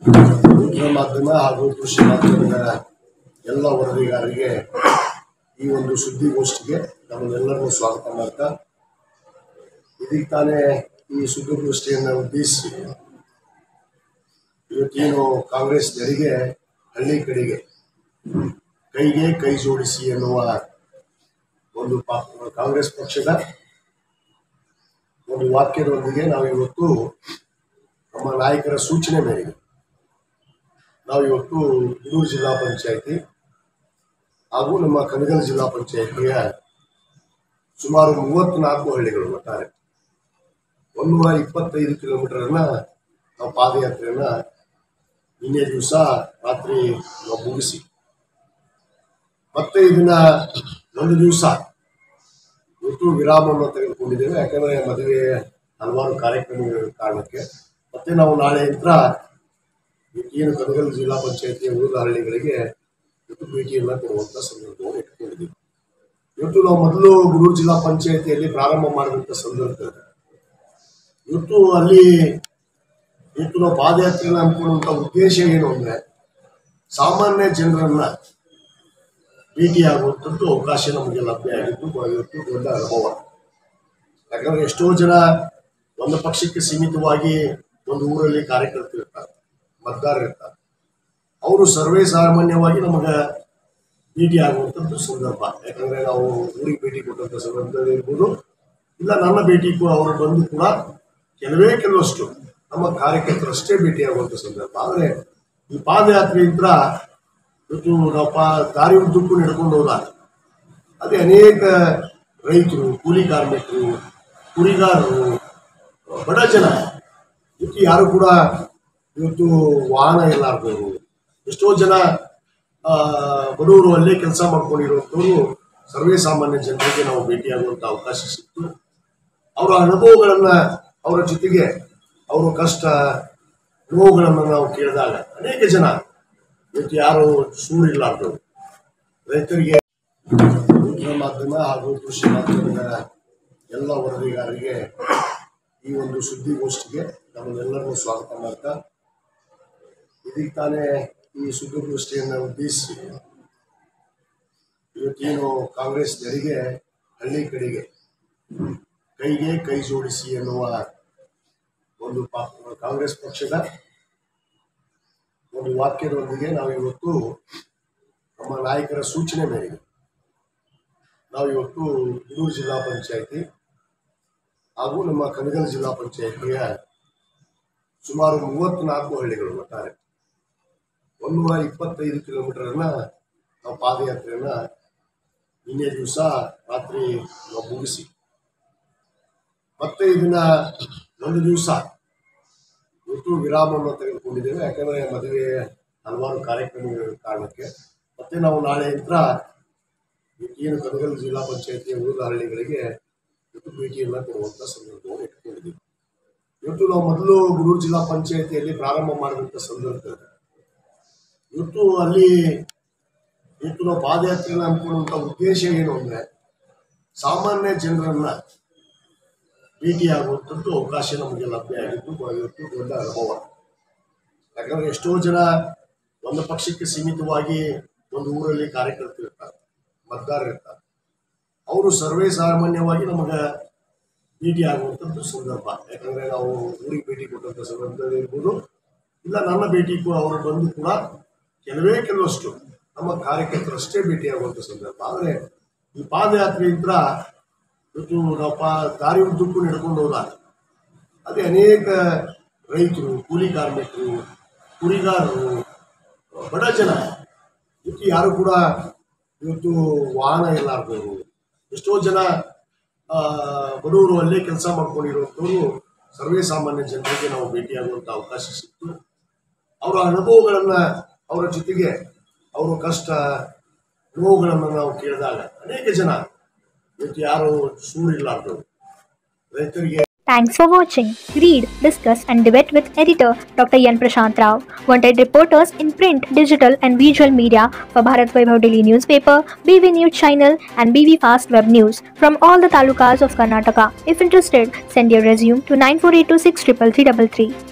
ಮುದ್ರಣ ಮಾಧ್ಯಮ ಹಾಗೂ ಕೃಷಿ ಮಾಧ್ಯಮದ ಎಲ್ಲ ವರದಿಗಾರರಿಗೆ ಈ ಒಂದು ಸುದ್ದಿಗೋಷ್ಠಿಗೆ ನಮ್ಮನ್ನೆಲ್ಲರನ್ನೂ ಸ್ವಾಗತ ಮಾಡ್ತಾ ಇದೀಗ ತಾನೇ ಈ ಸುದ್ದಿಗೋಷ್ಠಿಯನ್ನು ಉದ್ದೇಶಿಸಿ ಇವತ್ತೇನು ಕಾಂಗ್ರೆಸ್ ಜರಿಗೆ ಹಳ್ಳಿ ಕಡೆಗೆ ಕೈಗೆ ಕೈ ಜೋಡಿಸಿ ಎನ್ನುವ ಒಂದು ಪಾ- ಕಾಂಗ್ರೆಸ್ ಪಕ್ಷದ ಒಂದು ವಾಕ್ಯದೊಂದಿಗೆ ನಾವು ಇವತ್ತು ನಮ್ಮ ನಾಯಕರ ಸೂಚನೆ ಮೇರೆಗೆ ನಾವು ಇವತ್ತು ಗೂಡೂರು ಜಿಲ್ಲಾ ಪಂಚಾಯಿತಿ ಹಾಗೂ ನಮ್ಮ ಕನಗಲ್ ಜಿಲ್ಲಾ ಪಂಚಾಯಿತಿಯ ಸುಮಾರು ಮೂವತ್ತ್ನಾಲ್ಕು ಹಳ್ಳಿಗಳು ಒಟ್ಟಾರೆ ಒಂದೂರ ಇಪ್ಪತ್ತೈದು ಕಿಲೋಮೀಟರನ್ನ ನಾವು ಪಾದಯಾತ್ರೆಯನ್ನ ನಿನ್ನೆ ದಿವಸ ರಾತ್ರಿ ನಾವು ಮುಗಿಸಿ ಮತ್ತೆ ಇದನ್ನ ಒಂದು ದಿವಸ ಇವತ್ತು ವಿರಾಮವನ್ನು ತೆಗೆದುಕೊಂಡಿದ್ದೇವೆ ಯಾಕಂದ್ರೆ ಮದುವೆ ಹಲವಾರು ಕಾರ್ಯಕ್ರಮಗಳ ಕಾರಣಕ್ಕೆ ಮತ್ತೆ ನಾವು ನಾಳೆಯಿಂದ ಏನು ಕನಗಲ್ ಜಿಲ್ಲಾ ಪಂಚಾಯತಿಯ ಉಳಿದ ಹಳ್ಳಿಗಳಿಗೆ ಇವತ್ತು ಭೇಟಿಯನ್ನು ಕೊಡುವಂತ ಸಂದರ್ಭವನ್ನು ಇಟ್ಕೊಂಡಿದ್ದೀವಿ ಇವತ್ತು ನಾವು ಮೊದಲು ಗುರೂರು ಜಿಲ್ಲಾ ಪಂಚಾಯತಿಯಲ್ಲಿ ಪ್ರಾರಂಭ ಮಾಡಿದಂಥ ಸಂದರ್ಭದಲ್ಲಿ ಇವತ್ತು ಅಲ್ಲಿ ಇವತ್ತು ನಾವು ಪಾದಯಾತ್ರೆನ ಅನ್ಕೊಳ್ಳುವಂಥ ಉದ್ದೇಶ ಏನು ಅಂದ್ರೆ ಸಾಮಾನ್ಯ ಜನರನ್ನ ಭೇಟಿಯಾಗುವಂಥದ್ದು ಅವಕಾಶ ನಮಗೆ ಲಭ್ಯ ಆಗಿದ್ದು ಇವತ್ತು ದೊಡ್ಡ ಅನುಭವ ಯಾಕಂದ್ರೆ ಎಷ್ಟೋ ಜನ ಒಂದು ಪಕ್ಷಕ್ಕೆ ಸೀಮಿತವಾಗಿ ಒಂದು ಊರಲ್ಲಿ ಕಾರ್ಯಕರ್ತರು ಇರ್ತಾರೆ ಮತದಾರರು ಇರ್ತಾರೆ ಅವರು ಸರ್ವೇ ಸಾಮಾನ್ಯವಾಗಿ ನಮಗೆ ಭೇಟಿ ಆಗುವಂಥದ್ದು ಸಂದರ್ಭ ಯಾಕಂದ್ರೆ ನಾವು ಊರಿಗೆ ಭೇಟಿ ಕೊಟ್ಟಂಥ ಸಂದರ್ಭದಲ್ಲಿ ಇರ್ಬೋದು ಇಲ್ಲ ನನ್ನ ಭೇಟಿಗೂ ಅವರು ಬಂದು ಕೂಡ ಕೆಲವೇ ಕೆಲವಷ್ಟು ನಮ್ಮ ಕಾರ್ಯಕರ್ತರಷ್ಟೇ ಭೇಟಿಯಾಗುವಂಥ ಸಂದರ್ಭ ಆದರೆ ಈ ಪಾದಯಾತ್ರೆಯಿಂದ ಇವತ್ತು ನಾವು ಪಾ ದಾರಿ ಉದ್ದಕ್ಕೂ ನಡ್ಕೊಂಡು ಹೋದಾಗ ಅದೇ ಅನೇಕ ರೈತರು ಕೂಲಿ ಕಾರ್ಮಿಕರು ಕುರಿಗಾರರು ಬಡ ಜನ ಇವತ್ತು ಯಾರು ಕೂಡ ಇವತ್ತು ವಾಹನ ಇಲ್ಲಾರ್ದವರು ಎಷ್ಟೋ ಜನ ಆ, ಬಡವರು ಅಲ್ಲೇ ಕೆಲಸ ಮಾಡ್ಕೊಂಡಿರುವಂಥವ್ರು ಸರ್ವೇ ಸಾಮಾನ್ಯ ಜನರಿಗೆ ನಾವು ಭೇಟಿಯಾಗುವಂಥ ಅವಕಾಶ ಸಿಕ್ತು ಅವರ ಅನುಭವಗಳನ್ನ ಅವರ ಜೊತೆಗೆ ಅವರ ಕಷ್ಟ ನೋವುಗಳನ್ನು ನಾವು ಕೇಳಿದಾಗ ಅನೇಕ ಜನ ಇವತ್ತು ಯಾರು ಸೂರಿಲ್ಲಾರ್ದವರು ರೈತರಿಗೆ ಮುದ್ರಣ ಮಾಧ್ಯಮ ಹಾಗೂ ಕೃಷಿ ಮಾಧ್ಯಮದ ಎಲ್ಲ ವರದಿಗಾರರಿಗೆ ಈ ಒಂದು ಸುದ್ದಿಗೋಷ್ಠಿಗೆ ನಮ್ಮನ್ನೆಲ್ಲರನ್ನೂ ಸ್ವಾಗತ ಮಾಡ್ತಾ ಇದೀಗ ತಾನೇ ಈ ಸುದ್ದಿಗೋಷ್ಠಿಯನ್ನು ಉದ್ದೇಶಿಸಿ ಇವತ್ತೇನು ಕಾಂಗ್ರೆಸ್ ಜರಿಗೆ ಹಳ್ಳಿ ಕಡೆಗೆ ಕೈಗೆ ಕೈ ಜೋಡಿಸಿ ಎನ್ನುವ ಒಂದು ಪಾ- ಕಾಂಗ್ರೆಸ್ ಪಕ್ಷದ ಒಂದು ವಾಕ್ಯದೊಂದಿಗೆ ನಾವು ಇವತ್ತು ನಮ್ಮ ನಾಯಕರ ಸೂಚನೆ ಮೇರೆಗೆ ನಾವು ಇವತ್ತು ಗೂಡೂರು ಜಿಲ್ಲಾ ಪಂಚಾಯಿತಿ ಹಾಗೂ ನಮ್ಮ ಕನಗಲ್ ಜಿಲ್ಲಾ ಪಂಚಾಯಿತಿಯ ಸುಮಾರು ಮೂವತ್ತ್ನಾಲ್ಕು ಹಳ್ಳಿಗಳು ಒಟ್ಟಾರೆ ಒಂದೂರ ಇಪ್ಪತ್ತೈದು ಕಿಲೋಮೀಟರನ್ನ ನಾವು ಪಾದಯಾತ್ರೆಯನ್ನ ನಿನ್ನೆ ದಿವಸ ರಾತ್ರಿ ನಾವು ಮುಗಿಸಿ ಮತ್ತೆ ಇದನ್ನ ಒಂದು ದಿವಸ ಇವತ್ತು ವಿರಾಮವನ್ನು ತೆಗೆದುಕೊಂಡಿದ್ದೇವೆ ಯಾಕಂದ್ರೆ ಮದುವೆ ಹಲವಾರು ಕಾರ್ಯಕ್ರಮಗಳ ಕಾರಣಕ್ಕೆ ಮತ್ತೆ ನಾವು ನಾಳೆಯಿಂದ ಏನು ಕನಗಲ್ ಜಿಲ್ಲಾ ಪಂಚಾಯತಿಯ ಉಳಿದ ಹಳ್ಳಿಗಳಿಗೆ ಇವತ್ತು ಭೇಟಿಯನ್ನು ಕೊಡುವಂಥ ಸಂದರ್ಭವನ್ನು ಇಟ್ಕೊಂಡಿದ್ದೀವಿ ಇವತ್ತು ನಾವು ಮೊದಲು ಗುರೂರು ಜಿಲ್ಲಾ ಪಂಚಾಯತಿಯಲ್ಲಿ ಪ್ರಾರಂಭ ಮಾಡಿದಂಥ ಸಂದರ್ಭದಲ್ಲಿ ಇವತ್ತು ಅಲ್ಲಿ ಇವತ್ತು ನಾವು ಪಾದಯಾತ್ರೆನ ಅನ್ಕೊಳ್ಳುವಂಥ ಉದ್ದೇಶ ಏನು ಅಂದ್ರೆ ಸಾಮಾನ್ಯ ಜನರನ್ನ ಭೇಟಿಯಾಗುವಂಥದ್ದು ಅವಕಾಶ ನಮಗೆ ಲಭ್ಯ ಆಗಿದ್ದು ಇವತ್ತು ದೊಡ್ಡ ಅನುಭವ ಯಾಕಂದ್ರೆ ಎಷ್ಟೋ ಜನ ಒಂದು ಪಕ್ಷಕ್ಕೆ ಸೀಮಿತವಾಗಿ ಒಂದು ಊರಲ್ಲಿ ಕಾರ್ಯಕರ್ತರು ಇರ್ತಾರೆ ಮತದಾರರು ಇರ್ತಾರೆ ಅವರು ಸರ್ವೇ ಸಾಮಾನ್ಯವಾಗಿ ನಮಗೆ ಭೇಟಿ ಆಗುವಂಥದ್ದು ಸಂದರ್ಭ ಯಾಕಂದ್ರೆ ನಾವು ಊರಿಗೆ ಭೇಟಿ ಕೊಟ್ಟಂಥ ಸಂದರ್ಭದಲ್ಲಿ ಇರ್ಬೋದು ಇಲ್ಲ ನನ್ನ ಭೇಟಿಗೂ ಅವರು ಬಂದು ಕೂಡ ಕೆಲವೇ ಕೆಲವಷ್ಟು ನಮ್ಮ ಕಾರ್ಯಕರ್ತರಷ್ಟೇ ಭೇಟಿಯಾಗುವಂಥ ಸಂದರ್ಭ ಆದರೆ ಈ ಪಾದಯಾತ್ರೆಯಿಂದ ಇವತ್ತು ನಾವು ಪಾ ದಾರಿ ಉದ್ದಕ್ಕೂ ನಡ್ಕೊಂಡು ಹೋದಾಗ ಅದೇ ಅನೇಕ ರೈತರು ಕೂಲಿ ಕಾರ್ಮಿಕರು ಕುರಿಗಾರರು ಬಡ ಜನ ಇವತ್ತು ಯಾರು ಕೂಡ ಇವತ್ತು ವಾಹನ ಇಲ್ಲಾರ್ದವರು ಎಷ್ಟೋ ಜನ ಆ, ಬಡವರು ಅಲ್ಲೇ ಕೆಲಸ ಮಾಡ್ಕೊಂಡಿರುವಂಥವ್ರು ಸರ್ವೇ ಸಾಮಾನ್ಯ ಜನರಿಗೆ ನಾವು ಭೇಟಿಯಾಗುವಂಥ ಅವಕಾಶ ಸಿಕ್ತು ಅವರ ಅನುಭವಗಳನ್ನ ಅವರ ಜೊತೆಗೆ ಅವರ ಕಷ್ಟ ನೋವುಗಳನ್ನು ನಾವು ಕೇಳಿದಾಗ ಅನೇಕ ಜನ ಇವತ್ತು ಯಾರು ಸೂರಿಲ್ಲಾರ್ದವರು ರೈತರಿಗೆ Thanks for watching. Read, discuss, and debate with editor Dr. Yan Prashant Rao. Wanted reporters in print, digital, and visual media for Bharat Vaibhav Daily Newspaper, BV News Channel, and BV Fast Web News from all the talukas of Karnataka. If interested, send your resume to 9482633333.